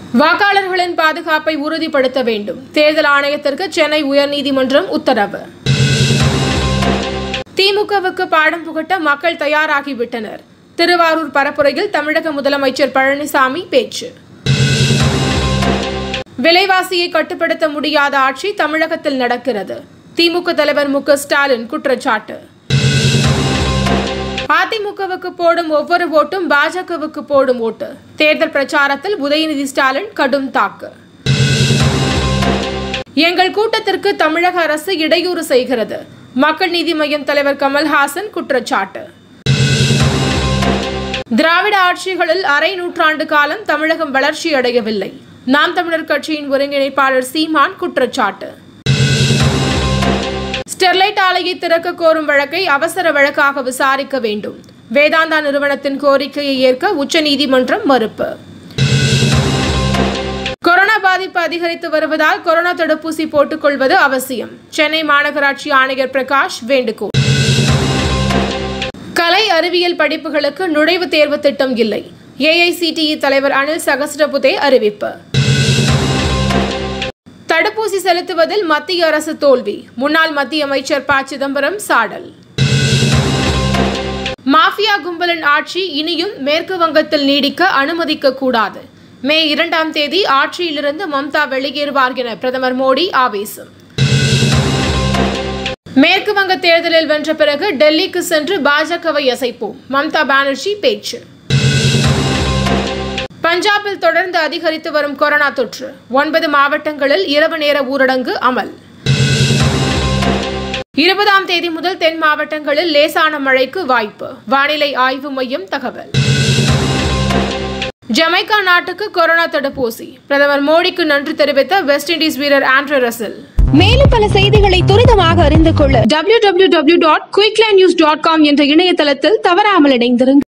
வாக்காளர்களின் பாதுகாப்பை உறுதிப்படுத்த வேண்டும் தேர்தல் ஆணையத்திற்கு சென்னை உயர்நீதிமன்றம் உத்தரவு திமுகவுக்கு பாடம் புகட்ட மக்கள் தயாராகிவிட்டனர் திருவாரூர் பரப்புரையில் தமிழக முதலமைச்சர் பழனிசாமி பேச்சு விலைவாசியை கட்டுப்படுத்த முடியாத ஆட்சி தமிழகத்தில் நடக்கிறது திமுக தலைவர் மு க ஸ்டாலின் குற்றச்சாட்டு அதிமுகவுக்கு போடும் ஒவ்வொரு ஓட்டும் பாஜகவுக்கு போடும் ஓட்டு தேர்தல் பிரச்சாரத்தில் உதயநிதி ஸ்டாலின் கடும் தாக்கு எங்கள் கூட்டத்திற்கு தமிழக அரசு இடையூறு செய்கிறது மக்கள் நீதி மய்யம் தலைவர் கமல்ஹாசன் குற்றச்சாட்டு திராவிட ஆட்சிகளில் அரை நூற்றாண்டு காலம் தமிழகம் வளர்ச்சி அடையவில்லை நாம் தமிழர் கட்சியின் ஒருங்கிணைப்பாளர் சீமான் குற்றச்சாட்டு ஸ்டெர்லைட் ஆலையை திறக்க கோரும் வழக்கை அவசர வழக்காக விசாரிக்க வேண்டும் வேதாந்தா நிறுவனத்தின் கோரிக்கையை ஏற்க உச்சநீதிமன்றம் மறுப்பு கொரோனா பாதிப்பு அதிகரித்து வருவதால் கொரோனா தடுப்பூசி போட்டுக் கொள்வது அவசியம் சென்னை மாநகராட்சி ஆணையர் பிரகாஷ் வேண்டுகோள் கலை அறிவியல் படிப்புகளுக்கு நுழைவுத் தேர்வு திட்டம் இல்லை ஏஐசிடிஇ தலைவர் அனில் சகஸ்ரபுதே அறிவிப்பு தடுப்பூசி செலுத்துவதில் மத்திய அரசு தோல்வி முன்னாள் மத்திய அமைச்சர் ப சிதம்பரம் சாடல் மாஃபியா கும்பலின் ஆட்சி இனியும் மேற்கு வங்கத்தில் நீடிக்க அனுமதிக்க கூடாது மே இரண்டாம் தேதி ஆட்சியிலிருந்து மம்தா வெளியேறுவார் என பிரதமர் மோடி ஆவேசம் மேற்கு வங்க தேர்தலில் வென்ற பிறகு டெல்லிக்கு சென்று பாஜகவை அசைப்போம் மம்தா பானர்ஜி பேச்சு பஞ்சாபில் தொடர்ந்து அதிகரித்து வரும் கொரோனா தொற்று ஒன்பது மாவட்டங்களில் இரவு நேர ஊரடங்கு அமல் இருபதாம் தேதி முதல் தென் மாவட்டங்களில் லேசான மழைக்கு வாய்ப்பு வானிலை ஆய்வு மையம் தகவல் ஜமைக்கா நாட்டுக்கு கொரோனா தடுப்பூசி பிரதமர் மோடிக்கு நன்றி தெரிவித்த வெஸ்ட் இண்டீஸ் வீரர் ஆண்ட்ரே ரசல் மேலும் பல செய்திகளை துரிதமாக அறிந்து கொள்ள www.quicklines.com என்ற இணையதளத்தில் தவறாமல் இணைந்திருங்கள்